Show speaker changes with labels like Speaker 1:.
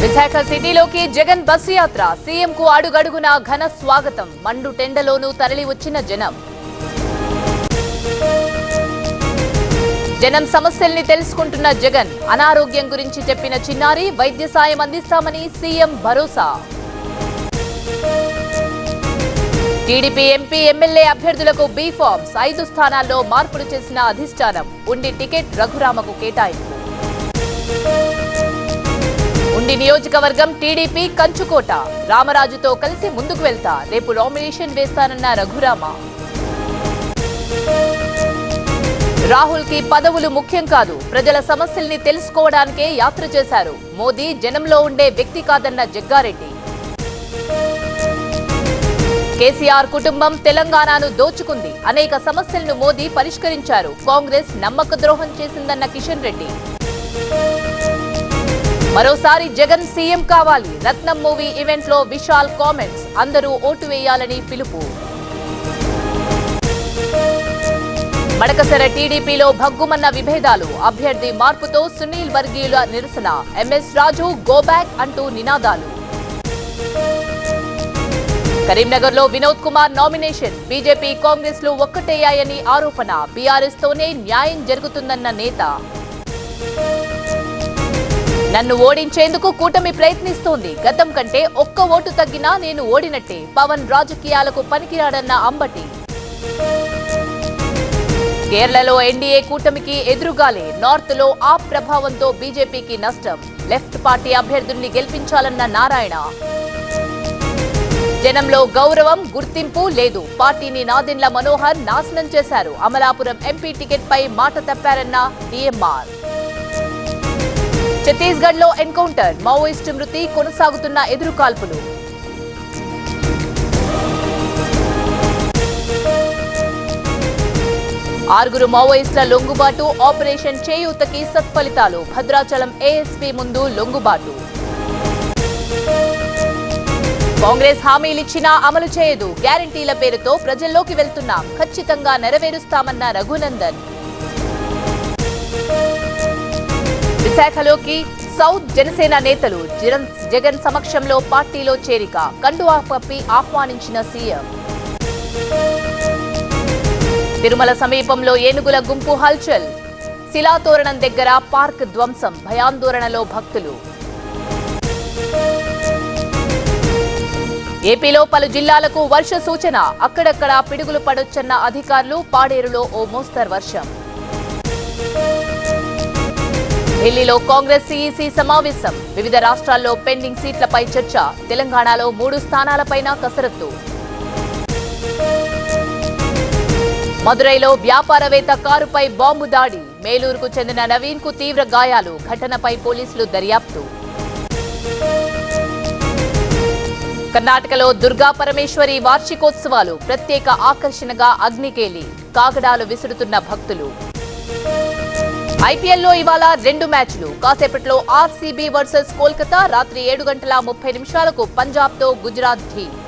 Speaker 1: Visakha సిటీలోకి Jagan bus యాత్ర సీఎంకు అడుగడుగునా ఘన స్వాగతం మండు టెండలోనూ తరలి వచ్చిన జనం జనం సమస్యల్ని తెలుసుకుంటున్న జగన్ అనారోగ్యం గురించి చెప్పిన చిన్నారి వైద్య సాయం అందిస్తామని సీఎం భరోసా టీడీపీ ఎంపీ ఎమ్మెల్యే అభ్యర్థులకు బీ ఫార్మ్స్ ఐదు స్థానాల్లో మార్పులు చేసిన అధిష్టానం ఉండి టికెట్ రఘురామకు కేటాయింపు ఉండి నియోజకవర్గం టీడీపీ కంచుకోట రామరాజుతో కలిసి ముందుకు వెళ్తా రేపు నామినేషన్ వేస్తానన్న రఘురామ రాహుల్ కి పదవులు ముఖ్యం కాదు ప్రజల సమస్యల్ని తెలుసుకోవడానికే యాత్ర చేశారు మోదీ జనంలో ఉండే వ్యక్తి కాదన్న జగ్గారెడ్డి కేసీఆర్ కుటుంబం తెలంగాణను దోచుకుంది అనేక సమస్యలను మోదీ పరిష్కరించారు కాంగ్రెస్ నమ్మక ద్రోహం చేసిందన్న కిషన్ రెడ్డి మరోసారి జగన్ సీఎం కావాలి రత్నం మూవీ ఈవెంట్ లో విశాల్ కామెంట్స్ అందరూ ఓటు వేయాలని పిలుపు మడకసర టీడీపీలో భగ్గుమన్న విభేదాలు అభ్యర్థి మార్పుతో సునీల్ వర్గీయుల నిరసన ఎంఎస్ రాజు గో బ్యాక్ అంటూ నినాదాలు కరీంనగర్ లో Vinod Kumar nomination BJP Congress లు ఒక్కటయ్యాయని ఆరోపణ బీఆర్ఎస్ తోనే న్యాయం జరుగుతుందన్న నేత నన్ను ఓడించేందుకు కూటమి ప్రయత్నిస్తోంది గతం కంటే ఒక్క ఓటు తగ్గినా నేను ఓడినట్టే పవన్ రాజకీయాలకు పనికిరాడన్న అంబటి కేరళలో ఎన్డీఏ కూటమికి ఎదురుగాలే నార్త్ లో ఆ ప్రభావంతో బీజేపీకి నష్టం లెఫ్ట్ పార్టీ అభ్యర్థుల్ని గెలిపించాలన్న నారాయణ జనంలో గౌరవం గుర్తింపు లేదు పార్టీని నాదెండ్ల మనోహర్ నాశనం చేశారు అమలాపురం ఎంపీ టికెట్ పై మాట తప్పారన్న డిఎంఆర్ ఛత్తీస్గఢ్ లో ఎన్కౌంటర్ మావోయిస్టు మృతి కొనసాగుతున్న ఎదురుకాల్పులు ఆరుగురు మావోయిస్టుల లొంగుబాటు ఆపరేషన్ చేయూతకి సత్ఫలితాలు భద్రాచలం ఏఎస్పీ ముందు లొంగుబాటు కాంగ్రెస్ హామీలిచ్చినా అమలు చేయదు గ్యారంటీల పేరుతో ప్రజల్లోకి వెళ్తున్నాం ఖచ్చితంగా నెరవేరుస్తామన్న రఘునందన్ విశాఖలోకి సౌత్ జనసేన నేతలు జగన్ జగన్ సమక్షంలో పార్టీలో చేరిక కండువా పప్పి ఆహ్వానించిన సీఎం తిరుమల సమీపంలో ఏనుగుల గుంపు హల్చల్ శిలాతోరణం దగ్గర పార్క్ ధ్వంసం భయాందోళనలో భక్తులు ఏపీలో పలు జిల్లాలకు వర్ష సూచన అక్కడక్కడ పిడుగులు పడొచ్చన్న అధికారులు పాడేరులో ఓ మోస్తరు వర్షం ఢిల్లీలో కాంగ్రెస్ సీఈసీ సమావేశం వివిధ రాష్ట్రాల్లో పెండింగ్ సీట్లపై చర్చ తెలంగాణలో మూడు స్థానాలపైన కసరత్తు మదురైలో వ్యాపారవేత్త కారుపై బాంబు దాడి మేలూరుకు చెందిన నవీన్ కు తీవ్ర గాయాలు ఘటనపై పోలీసులు దర్యాప్తు కర్ణాటకలో దుర్గా పరమేశ్వరి వార్షికోత్సవాలు ప్రత్యేక ఆకర్షణగా అగ్నికేలి కాగడాలు విసురుతున్న భక్తులు ఐపీఎల్లో ఇవాళ రెండు మ్యాచ్లు కాసేపట్లో ఆర్సీబీ వర్సెస్ కోల్కతా రాత్రి ఏడు గంటల ముప్పై నిమిషాలకు పంజాబ్ తో గుజరాత్ ఢీ